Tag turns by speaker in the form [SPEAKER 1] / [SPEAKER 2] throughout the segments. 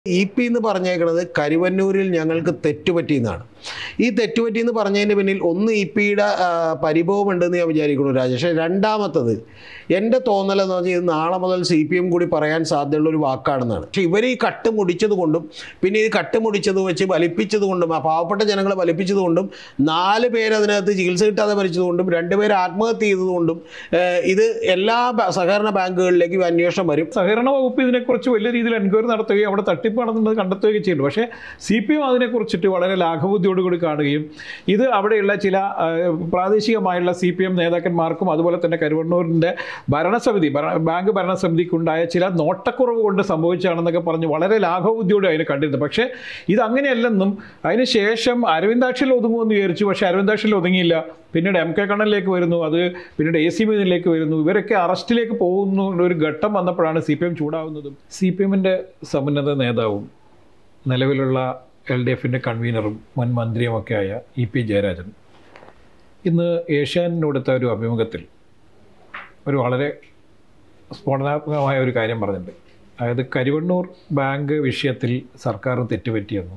[SPEAKER 1] E P എന്ന് പറഞ്ഞേക്കുന്നത് കരുവന്നൂരിൽ ഞങ്ങൾക്ക് തെറ്റുപറ്റി എന്നാണ് ഈ തെറ്റുപറ്റി എന്ന് പറഞ്ഞതിന് പിന്നിൽ ഒന്ന് ഇ പിയുടെ പരിഭവം ഉണ്ടെന്ന് ഞാൻ വിചാരിക്കുന്നു രാജേഷ് രണ്ടാമത്തത് എൻ്റെ തോന്നലെന്ന് പറഞ്ഞാൽ ഇത് നാളെ മുതൽ സി പി എം കൂടി പറയാൻ സാധ്യതയുള്ള ഒരു വാക്കാണെന്നാണ് പക്ഷേ ഇവർ ഈ കട്ട് മുടിച്ചത് കൊണ്ടും പിന്നെ ഈ കട്ട് മുടിച്ചത് വെച്ച് വലിപ്പിച്ചത് കൊണ്ടും ആ പാവപ്പെട്ട ജനങ്ങളെ വലിപ്പിച്ചത് കൊണ്ടും നാല് പേര് അതിനകത്ത് ചികിത്സ കിട്ടാതെ മരിച്ചതുകൊണ്ടും രണ്ടുപേർ ആത്മഹത്യ ചെയ്തതുകൊണ്ടും ഏഹ്, ഇത് എല്ലാ ബ- സഹകരണ ബാങ്കുകളിലേക്കും അന്വേഷണം വരും
[SPEAKER 2] സഹകരണ വകുപ്പ് ഇതിനെക്കുറിച്ച് വലിയ രീതിയിൽ എൻക്വയറി നടത്തുകയും അവിടെ തട്ടിപ്പാണെന്നുള്ളത് കണ്ടെത്തുകയും ചെയ്യുന്നു പക്ഷേ സി പി എം അതിനെക്കുറിച്ചിട്ട് വളരെ ലാഘബുദ്ധിയോടുകൂടി കാണുകയും ഇത് അവിടെയുള്ള ചില ആ, പ്രാദേശികമായുള്ള സി പി എം നേതാക്കന്മാർക്കും അതുപോലെ തന്നെ കരുവണ്ണൂരിൻ്റെ ഭരണസമിതി ഭര- ബാങ്ക് ഭരണസമിതിക്കുണ്ടായ ചില നോട്ടക്കുറവ് കൊണ്ട് സംഭവിച്ചാണെന്നൊക്കെ പറഞ്ഞ് വളരെ ലാഘവബുദ്ധിയോടെ അതിനെ കണ്ടിരുന്നത് പക്ഷേ ഇത് അങ്ങനെയല്ലെന്നും അതിന് ശേഷം അരവിന്ദാക്ഷിൽ ഒതുങ്ങുമെന്ന് വിചാരിച്ചു പക്ഷേ അരവിന്ദാക്ഷിൽ ഒതുങ്ങിയില്ല പിന്നീട് എം കെ കണ്ണനിലേക്ക് വരുന്നു അത് പിന്നീട് എ സി മീനിലേക്ക് വരുന്നു ഇവരൊക്കെ അറസ്റ്റിലേക്ക് പോകുന്നു ഒരു ഘട്ടം വന്നപ്പോഴാണ് സി പി എം ചൂടാവുന്നതും സി പി എമ്മിൻ്റെ സമുന്നത നേതാവും നിലവിലുള്ള എൽ ഡി എഫിൻ്റെ കൺവീനറും മുൻ മന്ത്രിയുമൊക്കെയായ ഇ പി ജയരാജൻ ഇന്ന് ഏഷ്യാനെടുത്ത ഒരു അഭിമുഖത്തിൽ ഒരു വളരെ സ്ഫോടനാത്മകമായ ഒരു കാര്യം പറഞ്ഞിട്ടുണ്ട് അതായത് കരിവണ്ണൂർ ബാങ്ക് വിഷയത്തിൽ സർക്കാർ തെറ്റുപറ്റിയെന്നും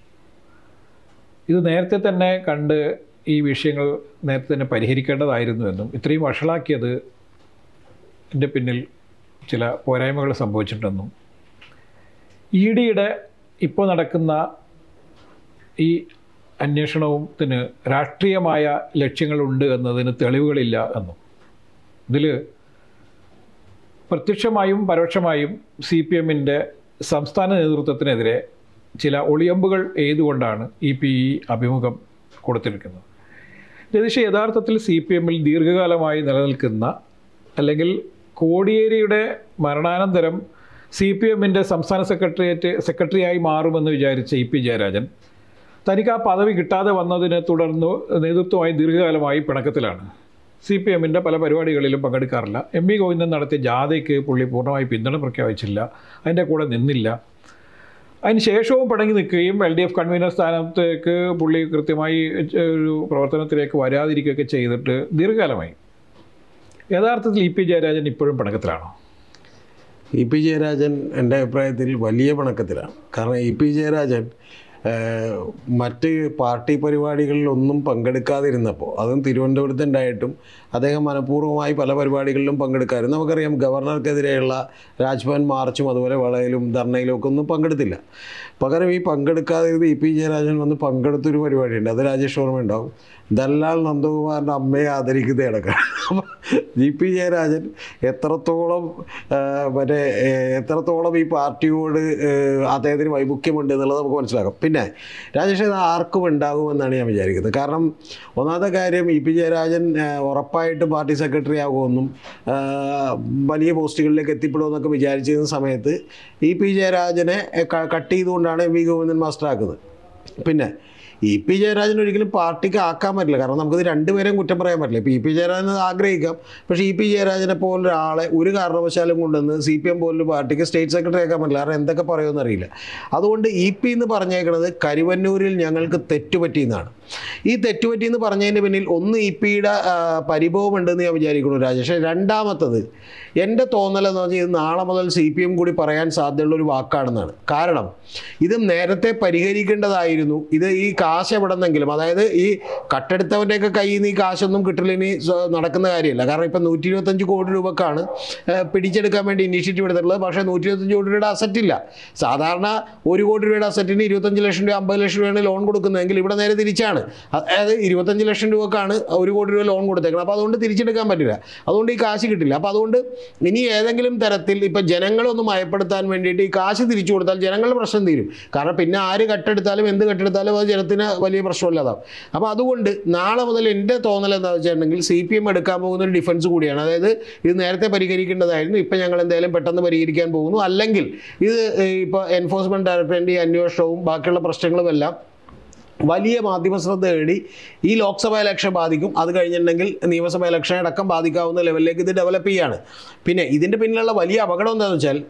[SPEAKER 2] ഇത് നേരത്തെ തന്നെ കണ്ട് ഈ വിഷയങ്ങൾ നേരത്തെ തന്നെ പരിഹരിക്കേണ്ടതായിരുന്നുവെന്നും ഇത്രയും വഷളാക്കിയത് എൻ്റെ പിന്നിൽ ചില പോരായ്മകൾ സംഭവിച്ചിട്ടുണ്ടെന്നും ഇ ഡിയുടെ ഇപ്പോൾ നടക്കുന്ന ഈ അന്വേഷണത്തിന് രാഷ്ട്രീയമായ ലക്ഷ്യങ്ങളുണ്ട് എന്നതിന് തെളിവുകളില്ല എന്നും ഇതിൽ പ്രത്യക്ഷമായും പരോക്ഷമായും സി പി എമ്മിൻ്റെ സംസ്ഥാന നേതൃത്വത്തിനെതിരെ ചില ഒളിയമ്പുകൾ എഴുതുകൊണ്ടാണ് ഇ പി ഈ അഭിമുഖം കൊടുത്തിരിക്കുന്നത് രതീഷ് യഥാർത്ഥത്തിൽ സി പി എമ്മിൽ ദീർഘകാലമായി നിലനിൽക്കുന്ന അല്ലെങ്കിൽ കോടിയേരിയുടെ മരണാനന്തരം സി പി എമ്മിൻ്റെ സംസ്ഥാന സെക്രട്ടേറിയറ്റ് സെക്രട്ടറിയായി മാറുമെന്ന് വിചാരിച്ച ഇ പി ജയരാജൻ തനിക്ക് ആ പദവി കിട്ടാതെ വന്നതിനെ തുടർന്ന് നേതൃത്വമായി ദീർഘകാലമായി പിണക്കത്തിലാണ് സി പി എമ്മിൻ്റെ പല പരിപാടികളിലും പങ്കെടുക്കാറില്ല എം വി ഗോവിന്ദൻ നടത്തിയ ജാഥയ്ക്ക് പുള്ളി പൂർണ്ണമായി പിന്തുണ പ്രഖ്യാപിച്ചില്ല അതിൻ്റെ കൂടെ നിന്നില്ല അതിന് ശേഷവും പിണങ്ങി നിൽക്കുകയും എൽ ഡി എഫ് കൺവീനർ സ്ഥാനത്തേക്ക് പുള്ളി കൃത്യമായി ഒരു പ്രവർത്തനത്തിലേക്ക് വരാതിരിക്കുകയൊക്കെ ചെയ്തിട്ട് ദീർഘകാലമായി യഥാർത്ഥത്തിൽ ഇ പി ജയരാജൻ ഇപ്പോഴും പിണക്കത്തിലാണോ
[SPEAKER 1] ഇ പി ജയരാജൻ എൻ്റെ അഭിപ്രായത്തിൽ വലിയ പിണക്കത്തിലാണ് കാരണം ഇ പി ജയരാജൻ ഏഹ്, മറ്റ് പാർട്ടി പരിപാടികളിലൊന്നും പങ്കെടുക്കാതിരുന്നപ്പോൾ അതും തിരുവനന്തപുരത്ത് ഉണ്ടായിട്ടും അദ്ദേഹം മനഃപൂർവ്വമായി പല പരിപാടികളിലും പങ്കെടുക്കാറുണ്ട് നമുക്കറിയാം ഗവർണർക്കെതിരെയുള്ള രാജ്ഭവൻ മാർച്ചും അതുപോലെ വളയിലും ധർണയിലും ഒക്കെ ഒന്നും പങ്കെടുത്തില്ല പകരം ഈ പങ്കെടുക്കാതിരുന്ന് ഇ പി ജയരാജൻ വന്ന് പങ്കെടുത്തൊരു പരിപാടിയുണ്ട് അത് രാജേഷ് ഓർമ്മ ഉണ്ടാവും ദല്ലാൽ നന്ദകുമാറിൻ്റെ അമ്മയെ ആദരിക്കുന്ന ഇടക്കാണ് അപ്പം ജി പി ജയരാജൻ എത്രത്തോളം ആ, മറ്റേ ഏ, എത്രത്തോളം ഈ പാർട്ടിയോട് ഏ, അദ്ദേഹത്തിന് വൈമുഖ്യമുണ്ട് എന്നുള്ളത് നമുക്ക് മനസ്സിലാക്കാം പിന്നെ രാജേഷ് ഇത് ആർക്കും ഉണ്ടാകുമെന്നാണ് ഞാൻ വിചാരിക്കുന്നത് കാരണം ഒന്നാമത്തെ കാര്യം ഇ പി ജയരാജൻ ആ, ഉറപ്പായിട്ടും പാർട്ടി സെക്രട്ടറി ആകുമെന്നും ആ, വലിയ പോസ്റ്റുകളിലേക്ക് എത്തിപ്പെടുമെന്നൊക്കെ വിചാരിച്ചിരുന്ന സമയത്ത് ഇ പി ജയരാജനെ ക- കട്ട് ചെയ്തുകൊണ്ടാണ് എം വി ഗോവിന്ദൻ മാസ്റ്റർ ആക്കുന്നത് പിന്നെ ഇ പി ജയരാജൻ ഒരിക്കലും പാർട്ടിക്ക് ആക്കാൻ പറ്റില്ല കാരണം നമുക്കിത് രണ്ടുപേരെയും കുറ്റം പറയാൻ പറ്റില്ല ഇപ്പോൾ ഇ പി ജയരാജൻ ആഗ്രഹിക്കാം പക്ഷേ ഇ പി ജയരാജനെ പോലൊരാളെ ഒരു കാരണവശാലും കൊണ്ടുവന്ന് സി പി എം പോലൊരു പാർട്ടിക്ക് സ്റ്റേറ്റ് സെക്രട്ടറി ആക്കാൻ പറ്റില്ല കാരണം എന്തൊക്കെ പറയുമെന്ന് അറിയില്ല അതുകൊണ്ട് ഇ പി എന്ന് പറഞ്ഞേക്കുന്നത് കരുവന്നൂരിൽ ഞങ്ങൾക്ക് തെറ്റുപറ്റി എന്നാണ് ഈ തെറ്റുപറ്റി എന്ന് പറഞ്ഞതിന് പിന്നിൽ ഒന്ന് ഇ പിയുടെ പരിഭവം ഉണ്ടെന്ന് ഞാൻ വിചാരിക്കുന്നു രാജേഷ് രണ്ടാമത്തത് എൻ്റെ തോന്നലെന്ന് പറഞ്ഞാൽ ഇത് നാളെ മുതൽ സി പി എം കൂടി പറയാൻ സാധ്യതയുള്ള ഒരു വാക്കാണെന്നാണ് കാരണം ഇത് നേരത്തെ പരിഹരിക്കേണ്ടതായിരുന്നു ഇത് ഈ കാശ് എവിടെ നിന്നെങ്കിലും അതായത് ഈ കട്ടെടുത്തവൻ്റെയൊക്കെ കയ്യിൽ നിന്ന് ഈ കാശൊന്നും കിട്ടില്ല ഇനി സ്വ- നടക്കുന്ന കാര്യമില്ല കാരണം ഇപ്പം നൂറ്റി ഇരുപത്തഞ്ച് കോടി രൂപക്കാണ് ഏഹ്, പിടിച്ചെടുക്കാൻ വേണ്ടി ഇനീഷ്യേറ്റീവ് എടുത്തിട്ടുള്ളത് പക്ഷേ നൂറ്റി ഇരുപത്തഞ്ച് കോടി രൂപയുടെ അസറ്റ് ഇല്ല സാധാരണ ഒരു കോടി രൂപയുടെ അസറ്റിന് ഇരുപത്തഞ്ച് ലക്ഷം രൂപ അമ്പത് ലക്ഷം രൂപയാണ് ലോൺ കൊടുക്കുന്നതെങ്കിൽ ഇവിടെ നേരെ തിരിച്ചാണ് അതായത് ഇരുപത്തഞ്ച് ലക്ഷം രൂപക്കാണ് ഒരു കോടി രൂപ ലോൺ കൊടുത്തേക്കുന്നത് അപ്പോൾ അതുകൊണ്ട് തിരിച്ചെടുക്കാൻ പറ്റില്ല അതുകൊണ്ട് ഈ കാശ് കിട്ടില്ല അപ്പോൾ അതുകൊണ്ട് ഇനി ഏതെങ്കിലും തരത്തിൽ ഇപ്പം ജനങ്ങളെ ഒന്ന് മയപ്പെടുത്താൻ വേണ്ടിയിട്ട് ഈ കാശ് തിരിച്ചു കൊടുത്താൽ ജനങ്ങളുടെ പ്രശ്നം തീരും കാരണം പിന്നെ ആര് കട്ടെടുത്താലും എന്ത് കട്ടെടുത്താലും അത് ജനത്തിന് വലിയ പ്രശ്നമില്ലാതാവും അപ്പോൾ അതുകൊണ്ട് നാളെ മുതൽ എൻ്റെ തോന്നൽ എന്താണെന്ന് വെച്ചിട്ടുണ്ടെങ്കിൽ സി പി എം എടുക്കാൻ പോകുന്ന ഒരു ഡിഫൻസ് കൂടിയാണ് അതായത് ഇത് നേരത്തെ പരിഹരിക്കേണ്ടതായിരുന്നു ഇപ്പം ഞങ്ങൾ എന്തായാലും പെട്ടെന്ന് പരിഹരിക്കാൻ പോകുന്നു അല്ലെങ്കിൽ ഇത് ഇപ്പോൾ എൻഫോഴ്സ്മെൻറ്റ് ഡയറക്ടറേറ്റ് ഈ അന്വേഷണവും ബാക്കിയുള്ള പ്രശ്നങ്ങളും എല്ലാം വലിയ മാധ്യമ ശ്രദ്ധ നേടി ഈ ലോക്സഭാ ഇലക്ഷൻ ബാധിക്കും അത് കഴിഞ്ഞിട്ടുണ്ടെങ്കിൽ നിയമസഭാ ഇലക്ഷൻ അടക്കം ബാധിക്കാവുന്ന ലെവലിലേക്ക് ഇത് ഡെവലപ്പ് ചെയ്യാണ് പിന്നെ ഇതിൻ്റെ പിന്നിലുള്ള വലിയ അപകടം എന്താണെന്ന് വെച്ചാൽ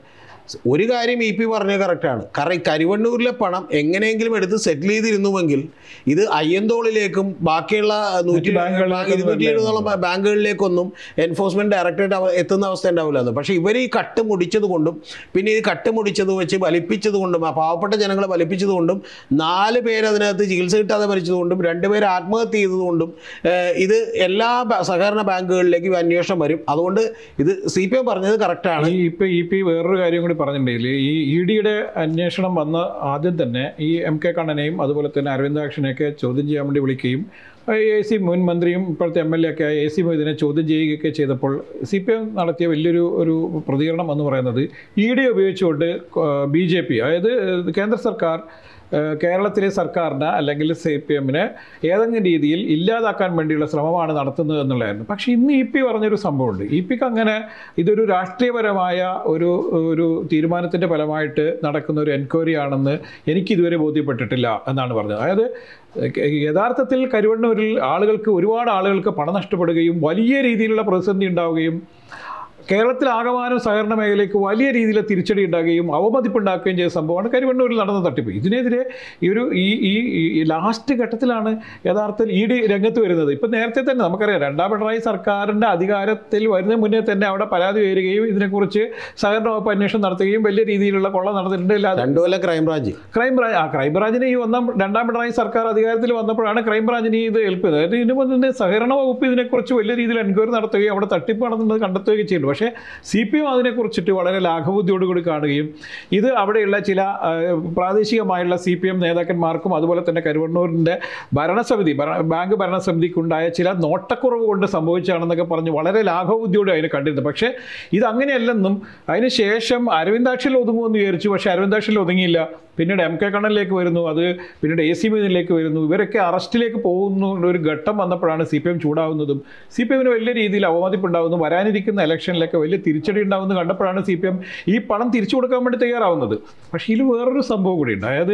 [SPEAKER 1] ഒരു കാര്യം ഇ പി പറഞ്ഞത് കറക്റ്റാണ് കാരണം ഈ കരിവണ്ണൂരിലെ പണം എങ്ങനെയെങ്കിലും എടുത്ത് സെറ്റിൽ ചെയ്തിരുന്നുവെങ്കിൽ ഇത് അയ്യന്തോളിലേക്കും ബാക്കിയുള്ള നൂറ്റി
[SPEAKER 2] ബാങ്കുകളിലേക്കൊന്നും
[SPEAKER 1] ഇരുന്നൂറ്റി എഴുപതോളം ബാങ്കുകളിലേക്കൊന്നും എൻഫോഴ്സ്മെന്റ് ഡയറക്ടറേറ്റ് അവ- എത്തുന്ന അവസ്ഥ ഉണ്ടാവില്ലായിരുന്നു പക്ഷേ ഇവർ ഈ കട്ട് മുടിച്ചത് കൊണ്ടും പിന്നെ ഈ കട്ട് മുടിച്ചത് വെച്ച് വലിപ്പിച്ചത് കൊണ്ടും ആ പാവപ്പെട്ട ജനങ്ങളെ വലിപ്പിച്ചത് കൊണ്ടും നാല് പേര് അതിനകത്ത് ചികിത്സ കിട്ടാതെ മരിച്ചതുകൊണ്ടും രണ്ടുപേര് ആത്മഹത്യ ചെയ്തതുകൊണ്ടും ഏഹ്, ഇത് എല്ലാ ബ- സഹകരണ ബാങ്കുകളിലേക്കും ഈ അന്വേഷണം വരും അതുകൊണ്ട് ഇത് സി പി എം പറഞ്ഞത് കറക്റ്റാണ്
[SPEAKER 2] ഈ ഇപ്പൊ ഇ പി വേറൊരു കാര്യം കൂടി പറഞ്ഞിട്ടുണ്ടെങ്കിൽ ഈ ഇ ഡിയുടെ അന്വേഷണം വന്ന ആദ്യം തന്നെ ഈ എം കെ കണ്ണനെയും അതുപോലെ തന്നെ അരവിന്ദാക്ഷനെയൊക്കെ ചോദ്യം ചെയ്യാൻ വേണ്ടി വിളിക്കുകയും എ സി മുൻ മന്ത്രിയും ഇപ്പോഴത്തെ എം എൽ എ ഒക്കെ എ സി മൊയ്തീനെ ചോദ്യം ചെയ്യുകയൊക്കെ ചെയ്തപ്പോൾ സി പി എം നടത്തിയ വലിയൊരു ഒരു പ്രതികരണം എന്ന് പറയുന്നത് ഇ ഡി ഉപയോഗിച്ചുകൊണ്ട് ബി ജെ പി അതായത് കേന്ദ്ര സർക്കാർ ഏഹ് കേരളത്തിലെ സർക്കാരിന് അല്ലെങ്കിൽ സി പി എമ്മിനെ ഏതെങ്കിലും രീതിയിൽ ഇല്ലാതാക്കാൻ വേണ്ടിയുള്ള ശ്രമമാണ് നടത്തുന്നത് എന്നുള്ളതായിരുന്നു പക്ഷേ ഇന്ന് ഇ പി പറഞ്ഞൊരു സംഭവമുണ്ട് ഇ പിക്ക് അങ്ങനെ ഇതൊരു രാഷ്ട്രീയപരമായ ഒരു ഒരു തീരുമാനത്തിൻ്റെ ഫലമായിട്ട് നടക്കുന്ന ഒരു എൻക്വയറി ആണെന്ന് എനിക്കിതുവരെ ബോധ്യപ്പെട്ടിട്ടില്ല എന്നാണ് പറഞ്ഞത് അതായത് യഥാർത്ഥത്തിൽ കരുവണ്ണൂരിൽ ആളുകൾക്ക് ഒരുപാട് ആളുകൾക്ക് പണം നഷ്ടപ്പെടുകയും വലിയ രീതിയിലുള്ള പ്രതിസന്ധി ഉണ്ടാവുകയും കേരളത്തിൽ ആകമാനം സഹകരണ മേഖലയ്ക്ക് വലിയ രീതിയിൽ തിരിച്ചടി ഉണ്ടാകുകയും അവമതിപ്പുണ്ടാക്കുകയും ചെയ്ത സംഭവമാണ് കരിവണ്ണൂരിൽ നടന്ന തട്ടിപ്പ് ഇതിനെതിരെ ഈ ഒരു ഈ ഈ ഈ ലാസ്റ്റ് ഘട്ടത്തിലാണ് യഥാർത്ഥത്തിൽ ഇ ഡി രംഗത്ത് വരുന്നത് ഇപ്പം നേരത്തെ തന്നെ നമുക്കറിയാം രണ്ടാം പിണറായി സർക്കാരിൻ്റെ അധികാരത്തിൽ വരുന്ന മുന്നേ തന്നെ അവിടെ പരാതി ഉയരുകയും ഇതിനെക്കുറിച്ച് സഹകരണ വകുപ്പ് അന്വേഷണം നടത്തുകയും വലിയ രീതിയിലുള്ള കൊള്ള നടന്നിട്ടുണ്ട് ഇല്ലാതെ
[SPEAKER 1] രണ്ടു കൊല്ലം ക്രൈംബ്രാഞ്ച്
[SPEAKER 2] ക്രൈംബ്രാഞ്ച് ആ ക്രൈംബ്രാഞ്ചിനെ ഈ ഒന്നാം രണ്ടാം പിണറായി സർക്കാർ അധികാരത്തിൽ വന്നപ്പോഴാണ് ക്രൈംബ്രാഞ്ചിന് ഇത് ഏൽപ്പിയത് അതായത് ഇതിനു മുന്നേ തന്നെ സഹകരണ വകുപ്പ് ഇതിനെക്കുറിച്ച് വലിയ രീതിയിൽ എൻക്വയറി നടത്തുകയും അവിടെ തട്ടിപ്പ് നടത്തുന്നത് കണ്ടെത്തുകയും ചെയ്യുന്നു പക്ഷേ സി പി എം അതിനെക്കുറിച്ചിട്ട് വളരെ ലാഘബുദ്ധിയോടുകൂടി കാണുകയും ഇത് അവിടെയുള്ള ചില ആ, പ്രാദേശികമായുള്ള സി പി എം നേതാക്കന്മാർക്കും അതുപോലെ തന്നെ കരുവണ്ണൂരിൻ്റെ ഭരണസമിതി ഭര- ബാങ്ക് ഭരണസമിതിക്കുണ്ടായ ചില നോട്ടക്കുറവ് കൊണ്ട് സംഭവിച്ചാണെന്നൊക്കെ പറഞ്ഞ് വളരെ ലാഘവബുദ്ധിയോടെ അതിനെ കണ്ടിരുന്നത് പക്ഷേ ഇത് അങ്ങനെയല്ലെന്നും അതിന് ശേഷം അരവിന്ദാക്ഷിൽ ഒതുങ്ങുമെന്ന് വിചാരിച്ചു പക്ഷേ അരവിന്ദാക്ഷിൽ ഒതുങ്ങിയില്ല പിന്നീട് എം കെ കണ്ണനിലേക്ക് വരുന്നു അത് പിന്നീട് എ സി മീനിലേക്ക് വരുന്നു ഇവരൊക്കെ അറസ്റ്റിലേക്ക് പോകുന്ന ഒരു ഘട്ടം വന്നപ്പോഴാണ് സി പി എം ചൂടാവുന്നതും സി പി എമ്മിന് വലിയ രീതിയിൽ അവമതിപ്പുണ്ടാവുന്നു വരാനിരിക്കുന്ന ഇലക്ഷനിലൊക്കെ വലിയ തിരിച്ചടി ഉണ്ടാവുമെന്ന് കണ്ടപ്പോഴാണ് സി പി എം ഈ പണം തിരിച്ചു കൊടുക്കാൻ വേണ്ടി തയ്യാറാവുന്നത് പക്ഷേ ഇതിൽ വേറൊരു സംഭവം കൂടിയുണ്ട് അതായത്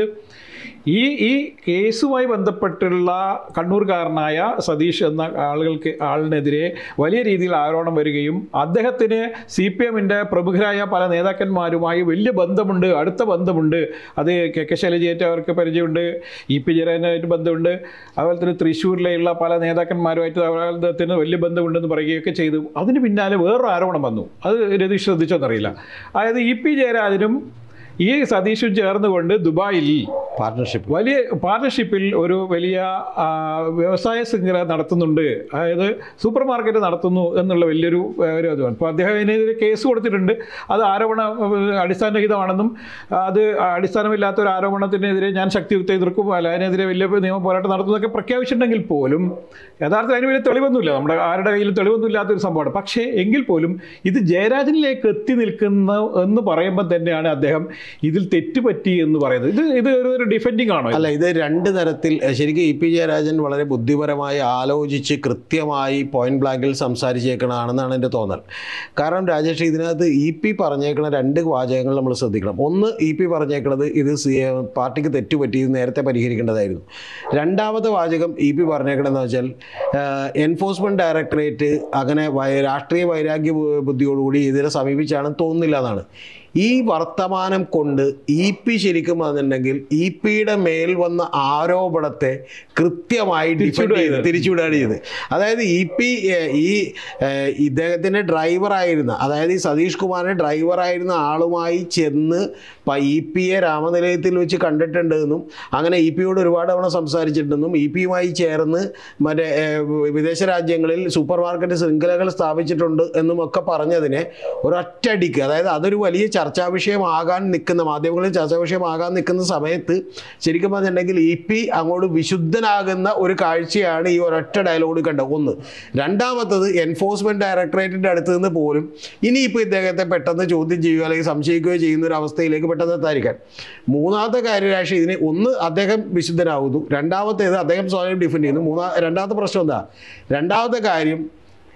[SPEAKER 2] ഈ ഈ കേസുമായി ബന്ധപ്പെട്ടുള്ള കണ്ണൂർക്കാരനായ സതീഷ് എന്ന ആളുകൾക്ക് ആളിനെതിരെ വലിയ രീതിയിൽ ആരോപണം വരികയും അദ്ദേഹത്തിന് സി പി എമ്മിൻ്റെ പ്രമുഖരായ പല നേതാക്കന്മാരുമായി വലിയ ബന്ധമുണ്ട് അടുത്ത ബന്ധമുണ്ട് അത് കെ കെ ശൈലജയായിട്ട് അവർക്ക് പരിചയമുണ്ട് ഇ പി ജയരാജനായിട്ട് ബന്ധമുണ്ട് അതുപോലെ തന്നെ തൃശ്ശൂരിലെയുള്ള പല നേതാക്കന്മാരുമായിട്ട് അദ്ദേഹത്തിന് വലിയ ബന്ധമുണ്ടെന്ന് പറയുകയൊക്കെ ചെയ്തു അതിന് പിന്നാലെ വേറൊരു ആരോപണം വന്നു അത് രതീഷ് ശ്രദ്ധിച്ചോന്നറിയില്ല അതായത് ഇ പി ജയരാജനും ഈ സതീഷും ചേർന്നുകൊണ്ട് ദുബായിൽ
[SPEAKER 1] പാർട്ട്ണർഷിപ്പ്
[SPEAKER 2] വലിയ പാർട്ണർഷിപ്പിൽ ഒരു വലിയ ആ, വ്യവസായ ശൃംഖല നടത്തുന്നുണ്ട് അതായത് സൂപ്പർ മാർക്കറ്റ് നടത്തുന്നു എന്നുള്ള വലിയൊരു ആ, ഒരു ഇതുമാണ് അപ്പോൾ അദ്ദേഹം ഇതിനെതിരെ കേസ് കൊടുത്തിട്ടുണ്ട് അത് ആരോപണ അടിസ്ഥാനരഹിതമാണെന്നും അത് അടിസ്ഥാനമില്ലാത്ത ഒരു ആരോപണത്തിനെതിരെ ഞാൻ ശക്തിയുക്ത എതിർക്കും അല്ല അതിനെതിരെ വലിയ നിയമ പോരാട്ടം നടത്തുന്നതൊക്കെ പ്രഖ്യാപിച്ചിട്ടുണ്ടെങ്കിൽ പോലും യഥാർത്ഥത്തിൽ അതിന് വലിയ തെളിവൊന്നുമില്ല നമ്മുടെ ആരുടെ കയ്യിലും തെളിവൊന്നുമില്ലാത്തൊരു സംഭവമാണ് പക്ഷേ എങ്കിൽ പോലും ഇത് ജയരാജനിലേക്ക് എത്തി നിൽക്കുന്ന എന്ന് പറയുമ്പോൾ തന്നെയാണ് അദ്ദേഹം ഇതിൽ തെറ്റുപറ്റി എന്ന് പറയുന്നത് ഇത് ഇത് ഒരു ഡിഫെൻഡിങ് ആണോ
[SPEAKER 1] അല്ല ഇത് രണ്ട് തരത്തിൽ എഹ്, ശരിക്കും ഇ പി ജയരാജൻ വളരെ ബുദ്ധിപരമായി ആലോചിച്ച് കൃത്യമായി പോയിന്റ് ബ്ലാങ്കിൽ സംസാരിച്ചേക്കണതാണെന്നാണ് എൻ്റെ തോന്നൽ കാരണം രാജേഷ് ഇതിനകത്ത് ഇ പി പറഞ്ഞേക്കണ രണ്ട് വാചകങ്ങൾ നമ്മൾ ശ്രദ്ധിക്കണം ഒന്ന് ഇ പി പറഞ്ഞേക്കണത് ഇത് സി പാർട്ടിക്ക് തെറ്റുപറ്റി ഇത് നേരത്തെ പരിഹരിക്കേണ്ടതായിരുന്നു രണ്ടാമത്തെ വാചകം ഇ പി പറഞ്ഞേക്കണമെന്ന് വെച്ചാൽ എൻഫോഴ്സ്മെൻറ്റ് ഡയറക്ടറേറ്റ് അങ്ങനെ വൈ- രാഷ്ട്രീയ വൈരാഗ്യ ബു- ബുദ്ധിയോടുകൂടി ഇതിനെ സമീപിച്ചാണെന്ന് തോന്നുന്നില്ല എന്നാണ് ഈ വർത്തമാനം കൊണ്ട് ഇ പി ശരിക്കും വന്നിട്ടുണ്ടെങ്കിൽ ഇ പിയുടെ മേൽ വന്ന ആരോപണത്തെ കൃത്യമായി ഡിഫെൻഡ് ചെയ്ത് തിരിച്ചുവിടുകയാണ് ചെയ്ത് അതായത് ഇ പി ഈ ഏഹ്, ഇദ്ദേഹത്തിൻ്റെ ഡ്രൈവറായിരുന്ന അതായത് ഈ സതീഷ് കുമാറിൻ്റെ ഡ്രൈവറായിരുന്ന ആളുമായി ചെന്ന് ഇ പിയെ രാമനിലയത്തിൽ വെച്ച് കണ്ടിട്ടുണ്ടെന്നും അങ്ങനെ ഇ പിയോട് ഒരുപാട് തവണ സംസാരിച്ചിട്ടുണ്ടെന്നും ഇ പിയുമായി ചേർന്ന് മറ്റേ ഏഹ്, വിദേശ രാജ്യങ്ങളിൽ സൂപ്പർ മാർക്കറ്റ് ശൃംഖലകൾ സ്ഥാപിച്ചിട്ടുണ്ട് എന്നും ഒക്കെ പറഞ്ഞതിനെ ഒരൊറ്റടിക്ക് അതായത് അതൊരു വലിയ ചർച്ചാ വിഷയമാകാൻ നിൽക്കുന്ന മാധ്യമങ്ങളിൽ ചർച്ചാ വിഷയമാകാൻ നിൽക്കുന്ന സമയത്ത് ശരിക്കും പറഞ്ഞിട്ടുണ്ടെങ്കിൽ ഇ പി അങ്ങോട്ട് വിശുദ്ധനാകുന്ന ഒരു കാഴ്ചയാണ് ഈ ഒരൊറ്റ ഡയലോഗ് കണ്ടത് ഒന്ന് രണ്ടാമത്തത് എൻഫോഴ്സ്മെന്റ് ഡയറക്ടറേറ്റിന്റെ അടുത്ത് നിന്ന് പോലും ഇനിയിപ്പോൾ ഇദ്ദേഹത്തെ പെട്ടെന്ന് ചോദ്യം ചെയ്യുകയോ അല്ലെങ്കിൽ സംശയിക്കുകയോ ചെയ്യുന്ന ഒരു അവസ്ഥയിലേക്ക് പെട്ടെന്ന് എത്താതിരിക്കാൻ മൂന്നാമത്തെ കാര്യം രാഷ്ട്രീയ ഇതിന് ഒന്ന് അദ്ദേഹം വിശുദ്ധനാകുന്നു രണ്ടാമത്തേത് അദ്ദേഹം സ്വയം ഡിഫെൻഡ് ചെയ്യുന്നു മൂന്നാ രണ്ടാമത്തെ പ്രശ്നം എന്താ രണ്ടാമത്തെ കാര്യം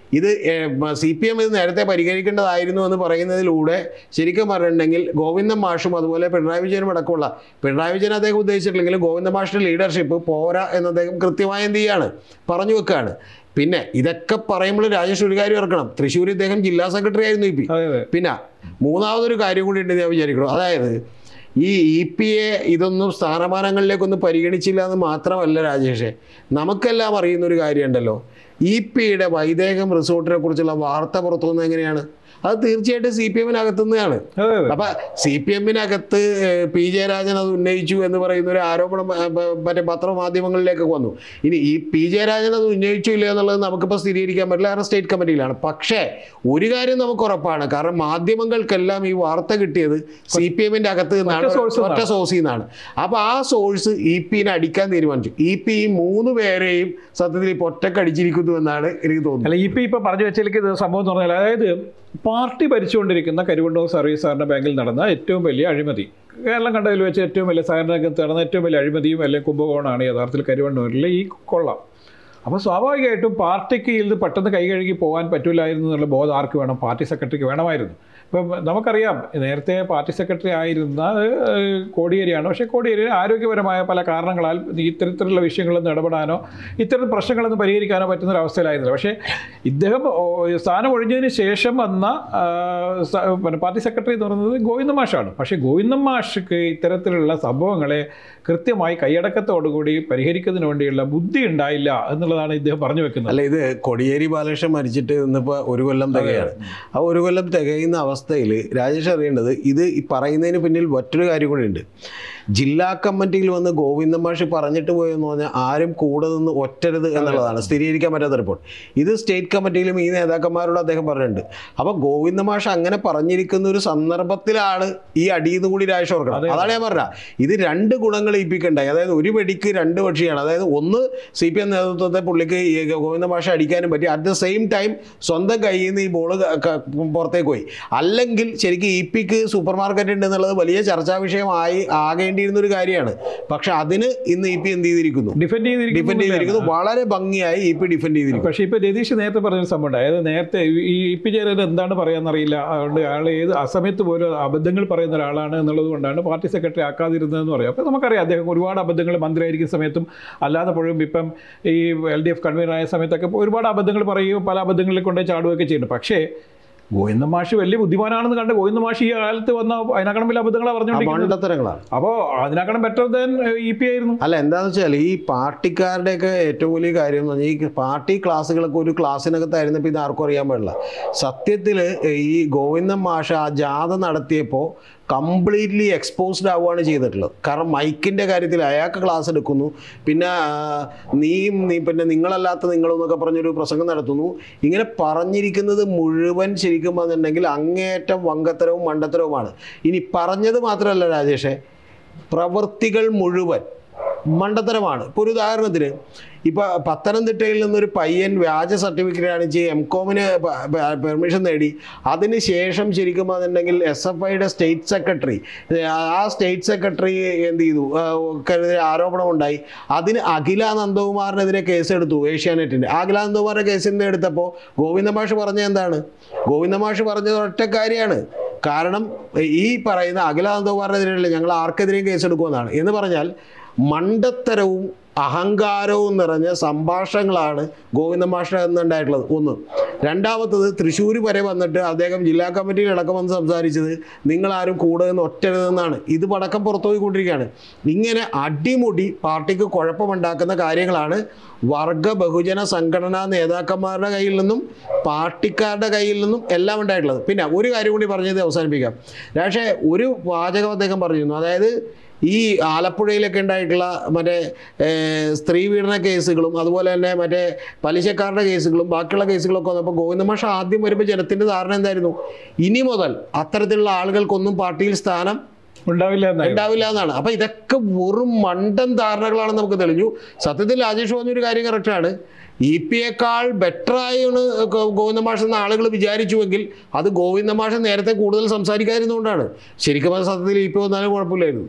[SPEAKER 1] ഇത് സി പി എം ഇത് നേരത്തെ പരിഹരിക്കേണ്ടതായിരുന്നു എന്ന് പറയുന്നതിലൂടെ ശരിക്കും പറഞ്ഞിട്ടുണ്ടെങ്കിൽ ഗോവിന്ദൻ മാഷും അതുപോലെ പിണറായി വിജയനും അടക്കമുള്ള പിണറായി വിജയൻ അദ്ദേഹം ഉദ്ദേശിച്ചിട്ടില്ലെങ്കിലും ഗോവിന്ദ മാഷിൻ്റെ ലീഡർഷിപ്പ് പോരാ എന്ന് അദ്ദേഹം കൃത്യമായി എന്ത് ചെയ്യാണ് പറഞ്ഞു വെക്കുകയാണ് പിന്നെ ഇതൊക്കെ പറയുമ്പോൾ രാജേഷ് ഒരു കാര്യം ഇറക്കണം തൃശ്ശൂർ ഇദ്ദേഹം ജില്ലാ സെക്രട്ടറി ആയിരുന്നു ഇ പി
[SPEAKER 2] അതെ അതെ
[SPEAKER 1] പിന്നെ മൂന്നാമതൊരു കാര്യം കൂടി ഉണ്ട് ഞാൻ വിചാരിക്കണം അതായത് ഈ ഇ പി എ ഇതൊന്നും സ്ഥാനമാനങ്ങളിലേക്കൊന്നും പരിഗണിച്ചില്ല എന്ന് മാത്രമല്ല രാജേഷേ നമുക്കെല്ലാം അറിയുന്ന ഒരു കാര്യമുണ്ടല്ലോ ഇ പിയുടെ വൈദേഹം റിസോർട്ടിനെ കുറിച്ചുള്ള വാർത്ത പുറത്തു വന്നത് എങ്ങനെയാണ് അത് തീർച്ചയായിട്ടും സി പി എമ്മിനകത്തു നിന്നാണ്
[SPEAKER 2] അതെ അതെ
[SPEAKER 1] അപ്പൊ സി പി എമ്മിനകത്ത് പി ജയരാജൻ അത് ഉന്നയിച്ചു എന്ന് പറയുന്ന ഒരു ആരോപണം ഏ, പ- മറ്റേ പത്രമാധ്യമങ്ങളിലേക്ക് വന്നു ഇനി ഈ പി ജയരാജൻ അത് ഉന്നയിച്ചു ഇല്ല എന്നുള്ളത് നമുക്കിപ്പോൾ സ്ഥിരീകരിക്കാൻ പറ്റില്ല കാരണം സ്റ്റേറ്റ് കമ്മിറ്റിയിലാണ് പക്ഷേ ഒരു കാര്യം നമുക്ക് ഉറപ്പാണ് കാരണം മാധ്യമങ്ങൾക്കെല്ലാം ഈ വാർത്ത കിട്ടിയത് സി പി എമ്മിന്റെ അകത്ത് നിന്നാണ്
[SPEAKER 2] ഒറ്റ source
[SPEAKER 1] ഒറ്റ സോഴ്സിൽ നിന്നാണ് അപ്പൊ ആ സോഴ്സ് ഇ പിനെ അടിക്കാൻ തീരുമാനിച്ചു ഇ പി ഈ മൂന്ന് പേരെയും സത്യത്തിൽ ഇപ്പോൾ ഒറ്റക്കടിച്ചിരിക്കുന്നു എന്നാണ് എനിക്ക് തോന്നുന്നത്
[SPEAKER 2] അല്ല ഇപ്പം ഇപ്പം പറഞ്ഞു വെച്ചിലേക്ക് ഇത് സംഭവം എന്ന് പറഞ്ഞാൽ അതായത് പാർട്ടി ഭരിച്ചുകൊണ്ടിരിക്കുന്ന കരിവണ്ണൂർ സർവീസ് സഹകരണ ബാങ്കിൽ നടന്ന ഏറ്റവും വലിയ അഴിമതി കേരളം കണ്ടതിൽ വെച്ച് ഏറ്റവും വലിയ സഹകരണ രംഗത്ത് നടന്ന ഏറ്റവും വലിയ അഴിമതിയും അല്ലെങ്കിൽ കുംഭകോണമാണ് യഥാർത്ഥത്തിൽ കരിവണ്ണൂരിലെ ഈ കൊള്ള അപ്പോൾ സ്വാഭാവികമായിട്ടും പാർട്ടിക്ക് ഇത് പെട്ടെന്ന് കൈ കഴുകി പോകാൻ പറ്റില്ലായിരുന്നു എന്നുള്ള ബോധം ആർക്ക് വേണം പാർട്ടി സെക്രട്ടറിക്ക് വേണമായിരുന്നു ഇപ്പം നമുക്കറിയാം നേരത്തെ പാർട്ടി സെക്രട്ടറി ആയിരുന്ന ഏഹ്, കോടിയേരിയാണ് പക്ഷേ കോടിയേരി ആരോഗ്യപരമായ പല കാരണങ്ങളാൽ ഇത്തരത്തിലുള്ള വിഷയങ്ങളൊന്നും ഇടപെടാനോ ഇത്തരം പ്രശ്നങ്ങളൊന്നും പരിഹരിക്കാനോ പറ്റുന്ന ഒരു അവസ്ഥയിലായിരുന്നില്ല പക്ഷേ ഇദ്ദേഹം ഓ, സ്ഥാനം ഒഴിഞ്ഞതിന് ശേഷം വന്ന ആ, സ- പിന്നെ പാർട്ടി സെക്രട്ടറി എന്ന് പറയുന്നത് ഗോവിന്ദ മാഷാണ് പക്ഷേ ഗോവിന്ദ മാഷക്ക് ഇത്തരത്തിലുള്ള സംഭവങ്ങളെ കൃത്യമായി കൈയടക്കത്തോടുകൂടി പരിഹരിക്കുന്നതിന് വേണ്ടിയുള്ള ബുദ്ധി ഉണ്ടായില്ല എന്നുള്ളതാണ് ഇദ്ദേഹം പറഞ്ഞു വെക്കുന്നത്
[SPEAKER 1] അല്ല ഇത് കൊടിയേരി ബാലകൃഷ്ണൻ മരിച്ചിട്ട് ഇന്നിപ്പോൾ ഒരു കൊല്ലം തികയാണ് ആ ഒരു കൊല്ലം തികയുന്ന അവസ്ഥയിൽ രാജേഷ് അറിയേണ്ടത് ഇത് ഈ പറയുന്നതിന് പിന്നിൽ മറ്റൊരു കാര്യം കൂടി ഉണ്ട് ജില്ലാ കമ്മിറ്റിയിൽ വന്ന് ഗോവിന്ദൻ മാഷി പറഞ്ഞിട്ട് പോയെന്ന് പറഞ്ഞാൽ ആരും കൂടെ നിന്ന് ഒറ്റരുത് എന്നുള്ളതാണ് സ്ഥിരീകരിക്കാൻ പറ്റാത്ത റിപ്പോർട്ട് ഇത് സ്റ്റേറ്റ് കമ്മിറ്റിയിലും ഈ നേതാക്കന്മാരോട് അദ്ദേഹം പറഞ്ഞിട്ടുണ്ട് അപ്പോൾ ഗോവിന്ദ മാഷ് അങ്ങനെ പറഞ്ഞിരിക്കുന്ന ഒരു സന്ദർഭത്തിലാണ് ഈ അടിയെന്ന് കൂടി രാജേഷ് ഓർക്കണം
[SPEAKER 2] അതെ.
[SPEAKER 1] അതാണ് ഞാൻ പറഞ്ഞ ഇത് രണ്ട് ഗുണങ്ങൾ ഇപ്പിക്കണ്ടായി അതായത് ഒരു വെടിക്ക് രണ്ട് പക്ഷിയാണ് അതായത് ഒന്ന് സി പി എം നേതൃത്വത്തെ പുള്ളിക്ക് ഈ ഗോവിന്ദ ഭാഷ അടിക്കാനും പറ്റി അറ്റ് ദ സെയിം ടൈം സ്വന്തം കയ്യിൽ നിന്ന് ഈ ബോള് പുറത്തേക്ക് പോയി അല്ലെങ്കിൽ ശരിക്കും ഇ പിക്ക് സൂപ്പർ മാർക്കറ്റ് ഉണ്ട് എന്നുള്ളത് വലിയ ചർച്ചാ വിഷയമായി ആകേണ്ടിയിരുന്ന ഒരു കാര്യമാണ് പക്ഷെ അതിന് ഇന്ന് ഇ പി എന്ത് ചെയ്തിരിക്കുന്നു
[SPEAKER 2] ഡിഫെൻഡ്
[SPEAKER 1] ഡിഫെൻഡ് ചെയ്തിരിക്കുന്നു വളരെ ഭംഗിയായി ഇ പി ഡിഫെൻഡ് ചെയ്തിരിക്കുന്നു
[SPEAKER 2] പക്ഷേ ഇപ്പോൾ രതീഷ് നേരത്തെ പറഞ്ഞൊരു സംഭവം ഉണ്ട് അതായത് നേരത്തെ ഈ ഇ പി ജയരാജൻ എന്താണ് പറയാന്നറിയില്ല അതുകൊണ്ട് അയാൾ ഏത് അസമയത്ത് പോലും അബദ്ധങ്ങൾ പറയുന്ന ഒരാളാണ് എന്നുള്ളത് കൊണ്ടാണ് പാർട്ടി സെക്രട്ടറി ആക്കാതിരുന്നതെന്ന് പറയും അപ്പോൾ നമുക്കറിയാം അദ്ദേഹം ഒരുപാട് അബദ്ധങ്ങൾ മന്ത്രിയായിരിക്കുന്ന സമയത്തും അല്ലാതെ പോഴും ഇപ്പം ഈ എൽ ഡി എഫ് കൺവീനറായ സമയത്തൊക്കെ ഒരുപാട് അബദ്ധങ്ങൾ പറയുകയും പല അബദ്ധങ്ങളിൽ കൊണ്ടുപോയി ചാടുകയൊക്കെ ചെയ്യുന്നുണ്ട് പക്ഷേ ഗോവിന്ദ മാഷി വലിയ ബുദ്ധിമാനാണെന്ന് കണ്ട് ഗോവിന്ദ മാഷി ഈ കാലത്ത് വന്ന അതിനേക്കാളും വലിയ അബദ്ധങ്ങളാണ്
[SPEAKER 1] ആ
[SPEAKER 2] പറഞ്ഞുകൊണ്ടിരിക്കുന്നത്
[SPEAKER 1] മണ്ടത്തരങ്ങളാണ്
[SPEAKER 2] അപ്പോൾ അതിനേക്കാളും ബെറ്റർ ദാൻ ഇ പി ആയിരുന്നു
[SPEAKER 1] അല്ല എന്താണെന്ന് വെച്ചാൽ ഈ പാർട്ടിക്കാരുടെയൊക്കെ ഏറ്റവും വലിയ കാര്യം എന്ന് പറഞ്ഞാൽ ഈ പാർട്ടി ക്ലാസ്സുകളൊക്കെ ഒരു ക്ലാസ്സിനകത്തായിരുന്നപ്പോൾ ഇത് ആർക്കും അറിയാൻ പാടില്ല സത്യത്തിൽ ഈ ഗോവിന്ദൻ മാഷ ആ ജാഥ നടത്തിയപ്പോൾ കംപ്ലീറ്റ്ലി എക്സ്പോസ്ഡ് ആവുകയാണ് ചെയ്തിട്ടുള്ളത് കാരണം മൈക്കിൻ്റെ കാര്യത്തിൽ അയാൾക്ക് ക്ലാസ് എടുക്കുന്നു പിന്നെ ആ, നീയും നീ പിന്നെ നിങ്ങളല്ലാത്ത നിങ്ങളെന്നൊക്കെ പറഞ്ഞൊരു പ്രസംഗം നടത്തുന്നു ഇങ്ങനെ പറഞ്ഞിരിക്കുന്നത് മുഴുവൻ ശരിക്കും പറഞ്ഞിട്ടുണ്ടെങ്കിൽ അങ്ങേയറ്റം വങ്കത്തരവും മണ്ടത്തരവുമാണ് ഇനി പറഞ്ഞത് മാത്രമല്ല രാജേഷേ പ്രവൃത്തികൾ മുഴുവൻ മണ്ടത്തരമാണ് ഇപ്പോൾ ഒരു ഉദാഹരണത്തിന് ഇപ്പോൾ പത്തനംതിട്ടയിൽ നിന്നൊരു പയ്യൻ വ്യാജ സർട്ടിഫിക്കറ്റ് കാണിച്ച് എം കോമിന് പെർമിഷൻ നേടി അതിനുശേഷം ശരിക്കും പറഞ്ഞിട്ടുണ്ടെങ്കിൽ എസ് എഫ് ഐയുടെ സ്റ്റേറ്റ് സെക്രട്ടറി ആ സ്റ്റേറ്റ് സെക്രട്ടറി എന്ത് ചെയ്തു ആ, ക്കെതിരെ ആരോപണം ഉണ്ടായി അതിന് അഖില നന്ദകുമാറിനെതിരെ കേസെടുത്തു ഏഷ്യാനെറ്റിൻ്റെ അഖില നന്ദകുമാറിൻ്റെ കേസിൻ്റെ എടുത്തപ്പോൾ ഗോവിന്ദമാഷ് പറഞ്ഞ എന്താണ് ഗോവിന്ദമാഷ് പറഞ്ഞത് ഒറ്റ കാര്യമാണ് കാരണം ഈ പറയുന്ന അഖില നന്ദകുമാറിനെതിരെയല്ല ഞങ്ങൾ ആർക്കെതിരെയും കേസെടുക്കുമെന്നാണ് എന്ന് പറഞ്ഞാൽ മണ്ടത്തരവും അഹങ്കാരവും നിറഞ്ഞ സംഭാഷണങ്ങളാണ് ഗോവിന്ദ മാഷ എന്നുണ്ടായിട്ടുള്ളത് ഒന്ന് രണ്ടാമത്തത് തൃശ്ശൂർ വരെ വന്നിട്ട് അദ്ദേഹം ജില്ലാ കമ്മിറ്റിയിൽ അടക്കം വന്ന് സംസാരിച്ചത് നിങ്ങളാരും കൂടെ നിന്ന് ഒറ്റരുതെന്നാണ് ഇത് പടക്കം പുറത്തുപോയിക്കൊണ്ടിരിക്കുകയാണ് ഇങ്ങനെ അടിമുടി പാർട്ടിക്ക് കുഴപ്പമുണ്ടാക്കുന്ന കാര്യങ്ങളാണ് വർഗ ബഹുജന സംഘടനാ നേതാക്കന്മാരുടെ കയ്യിൽ നിന്നും പാർട്ടിക്കാരുടെ കയ്യിൽ നിന്നും എല്ലാം ഉണ്ടായിട്ടുള്ളത് പിന്നെ ഒരു കാര്യം കൂടി പറഞ്ഞത് അവസാനിപ്പിക്കാം പക്ഷേ ഒരു വാചകം അദ്ദേഹം പറഞ്ഞിരുന്നു അതായത് ഈ ആലപ്പുഴയിലൊക്കെ ഉണ്ടായിട്ടുള്ള മറ്റേ ഏർ, സ്ത്രീ പീഡന കേസുകളും അതുപോലെ തന്നെ മറ്റേ പലിശക്കാരുടെ കേസുകളും ബാക്കിയുള്ള കേസുകളൊക്കെ വന്നപ്പോൾ ഗോവിന്ദമാഷ ആദ്യം വരുമ്പോൾ ജനത്തിൻ്റെ ധാരണ എന്തായിരുന്നു ഇനി മുതൽ അത്തരത്തിലുള്ള ആളുകൾക്കൊന്നും പാർട്ടിയിൽ സ്ഥാനം
[SPEAKER 2] ഉണ്ടാവില്ല എന്നായിരുന്നു
[SPEAKER 1] ഉണ്ടാവില്ല എന്നാണ് അപ്പൊ ഇതൊക്കെ വെറും മണ്ടൻ ധാരണകളാണെന്ന് നമുക്ക് തെളിഞ്ഞു സത്യത്തിൽ രാജേഷ് പറഞ്ഞൊരു കാര്യം കറക്റ്റാണ് ഇ പി യേക്കാൾ ബെറ്ററായാണ് ഗോവിന്ദമാഷ് എന്ന ആളുകൾ വിചാരിച്ചുവെങ്കിൽ അത് ഗോവിന്ദമാഷ് നേരത്തെ കൂടുതൽ സംസാരിക്കാതിരുന്നുകൊണ്ടാണ് ശരിക്കും അത് സത്യത്തിൽ ഇ പി വന്നാലും കുഴപ്പമില്ലായിരുന്നു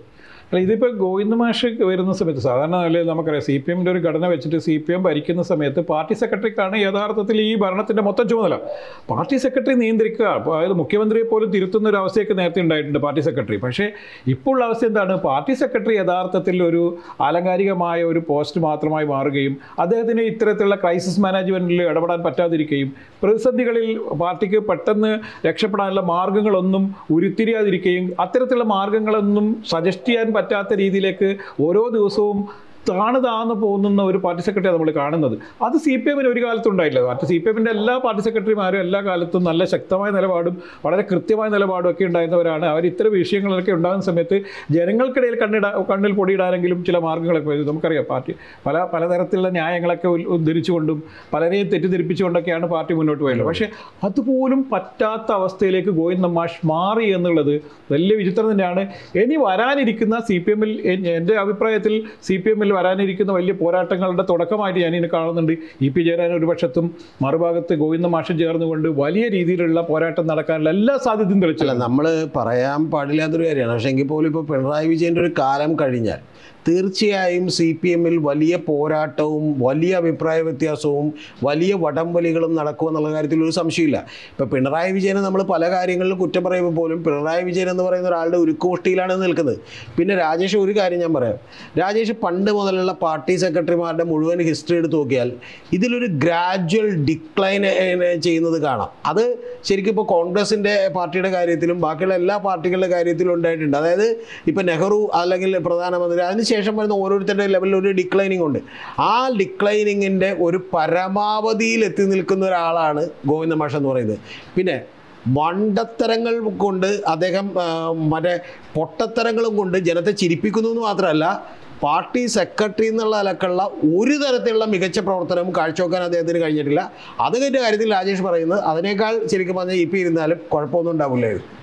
[SPEAKER 2] അല്ല ഇതിപ്പോൾ ഗോവിന്ദ മാഷ് വരുന്ന സമയത്ത് സാധാരണ നിലയിൽ നമുക്കറിയാം സി പി എമ്മിൻ്റെ ഒരു ഘടന വെച്ചിട്ട് സി പി എം ഭരിക്കുന്ന സമയത്ത് പാർട്ടി സെക്രട്ടറിക്കാണ് യഥാർത്ഥത്തിൽ ഈ ഭരണത്തിൻ്റെ മൊത്തം ചുമതല പാർട്ടി സെക്രട്ടറി നിയന്ത്രിക്കുക അപ്പോൾ അതായത് മുഖ്യമന്ത്രിയെ പോലും തിരുത്തുന്ന ഒരു അവസ്ഥയൊക്കെ നേരത്തെ ഉണ്ടായിട്ടുണ്ട് പാർട്ടി സെക്രട്ടറി പക്ഷേ ഇപ്പോൾ ഉള്ള അവസ്ഥ എന്താണ് പാർട്ടി സെക്രട്ടറി യഥാർത്ഥത്തിൽ ഒരു ആലങ്കാരികമായ ഒരു പോസ്റ്റ് മാത്രമായി മാറുകയും അദ്ദേഹത്തിന് ഇത്തരത്തിലുള്ള ക്രൈസിസ് മാനേജ്മെൻറ്റിൽ ഇടപെടാൻ പറ്റാതിരിക്കുകയും പ്രതിസന്ധികളിൽ പാർട്ടിക്ക് പെട്ടെന്ന് രക്ഷപ്പെടാനുള്ള മാർഗങ്ങളൊന്നും ഉരുത്തിരിയാതിരിക്കുകയും അത്തരത്തിലുള്ള മാർഗങ്ങളൊന്നും സജസ്റ്റ് ചെയ്യാൻ പറ്റാത്ത രീതിയിലേക്ക് ഓരോ ദിവസവും താണ് താന്ന് പോകുന്ന ഒരു പാർട്ടി സെക്രട്ടറി നമ്മൾ കാണുന്നത് അത് സി പി എമ്മിന് ഒരു കാലത്തും ഉണ്ടായില്ല മറ്റ് സി പി എമ്മിൻ്റെ എല്ലാ പാർട്ടി സെക്രട്ടറിമാരും എല്ലാ കാലത്തും നല്ല ശക്തമായ നിലപാടും വളരെ കൃത്യമായ നിലപാടും ഒക്കെ ഉണ്ടായിരുന്നവരാണ് അവർ ഇത്തരം വിഷയങ്ങളൊക്കെ ഉണ്ടാകുന്ന സമയത്ത് ജനങ്ങൾക്കിടയിൽ കണ്ണിടാ കണ്ണിൽ പൊടിയിടാനെങ്കിലും ചില മാർഗ്ഗങ്ങളൊക്കെ വരും. നമുക്കറിയാം പാർട്ടി പല പലതരത്തിലുള്ള ന്യായങ്ങളൊക്കെ ഉൽ- ഉദ്ധരിച്ചുകൊണ്ടും പലരെയും തെറ്റിദ്ധരിപ്പിച്ചുകൊണ്ടൊക്കെയാണ് പാർട്ടി മുന്നോട്ട് പോയത് പക്ഷേ അതുപോലും പറ്റാത്ത അവസ്ഥയിലേക്ക് ഗോവിന്ദ മാഷ് മാറി എന്നുള്ളത് വലിയ വിചിത്രം തന്നെയാണ് ഇനി വരാനിരിക്കുന്ന സി പി എമ്മിൽ എൻ്റെ അഭിപ്രായത്തിൽ സി പി എമ്മിൽ വരാനിരിക്കുന്ന വലിയ പോരാട്ടങ്ങളുടെ തുടക്കമായിട്ട് ഞാൻ ഇതിനെ കാണുന്നുണ്ട് ഇ പി ജയരാജൻ ഒരു പക്ഷത്തും മറുഭാഗത്ത് ഗോവിന്ദ മാഷും ചേർന്നുകൊണ്ട് വലിയ രീതിയിലുള്ള പോരാട്ടം നടക്കാനുള്ള എല്ലാ സാധ്യതയും
[SPEAKER 1] അല്ല
[SPEAKER 2] തെളിച്ചില്ല
[SPEAKER 1] നമ്മൾ പറയാൻ പാടില്ലാത്തൊരു കാര്യമാണ് പക്ഷേ എങ്കിൽ പോലും ഇപ്പോൾ പിണറായി വിജയൻ്റെ ഒരു കാലം കഴിഞ്ഞാൽ തീർച്ചയായും സി പി എമ്മിൽ വലിയ പോരാട്ടവും വലിയ അഭിപ്രായ വ്യത്യാസവും വലിയ വടംവലികളും നടക്കുമെന്നുള്ള കാര്യത്തിൽ ഒരു സംശയമില്ല ഇപ്പോൾ പിണറായി വിജയനെ നമ്മൾ പല കാര്യങ്ങളിലും കുറ്റം പറയുമ്പോൾ പോലും പിണറായി വിജയൻ എന്ന് പറയുന്ന ഒരാളുടെ ഉരുക്കുമുഷ്ടിയിലാണ് നിൽക്കുന്നത് പിന്നെ രാജേഷ് ഒരു കാര്യം ഞാൻ പറയാം രാജേഷ് പണ്ട് മുതലുള്ള പാർട്ടി സെക്രട്ടറിമാരുടെ മുഴുവൻ ഹിസ്റ്ററി എടുത്ത് നോക്കിയാൽ ഇതിലൊരു ഗ്രാജ്വൽ ഡിക്ലൈൻ ചെയ്യുന്നത് കാണാം അത് ശരിക്കും ഇപ്പോൾ കോൺഗ്രസിൻ്റെ പാർട്ടിയുടെ കാര്യത്തിലും ബാക്കിയുള്ള എല്ലാ പാർട്ടികളുടെ കാര്യത്തിലും ഉണ്ടായിട്ടുണ്ട് അതായത് ഇപ്പോൾ നെഹ്റു അല്ലെങ്കിൽ പ്രധാനമന്ത്രി അതിനുശേഷം വരുന്ന ഓരോരുത്തരുടെ ലെവലിൽ ഒരു ഡിക്ലൈനിങ് ഉണ്ട് ആ ഡിക്ലൈനിങ്ങിൻ്റെ ഒരു പരമാവധിയിൽ എത്തി നിൽക്കുന്ന ഒരാളാണ് ഗോവിന്ദ മാഷ് എന്ന് പറയുന്നത് പിന്നെ മണ്ടത്തരങ്ങൾ കൊണ്ട് അദ്ദേഹം ആ, മറ്റേ പൊട്ടത്തരങ്ങളും കൊണ്ട് ജനത്തെ ചിരിപ്പിക്കുന്നു എന്ന് മാത്രമല്ല പാർട്ടി സെക്രട്ടറി എന്നുള്ള നിലക്കുള്ള ഒരു തരത്തിലുള്ള മികച്ച പ്രവർത്തനവും കാഴ്ചവെക്കാൻ അദ്ദേഹത്തിന് കഴിഞ്ഞിട്ടില്ല അതിൻ്റെ കാര്യത്തിൽ രാജേഷ് പറയുന്നത് അതിനേക്കാൾ ശരിക്കും പറഞ്ഞാൽ ഇപ്പം ഇരുന്നാലും കുഴപ്പമൊന്നും ഉണ്ടാവില്ലായിരുന്നു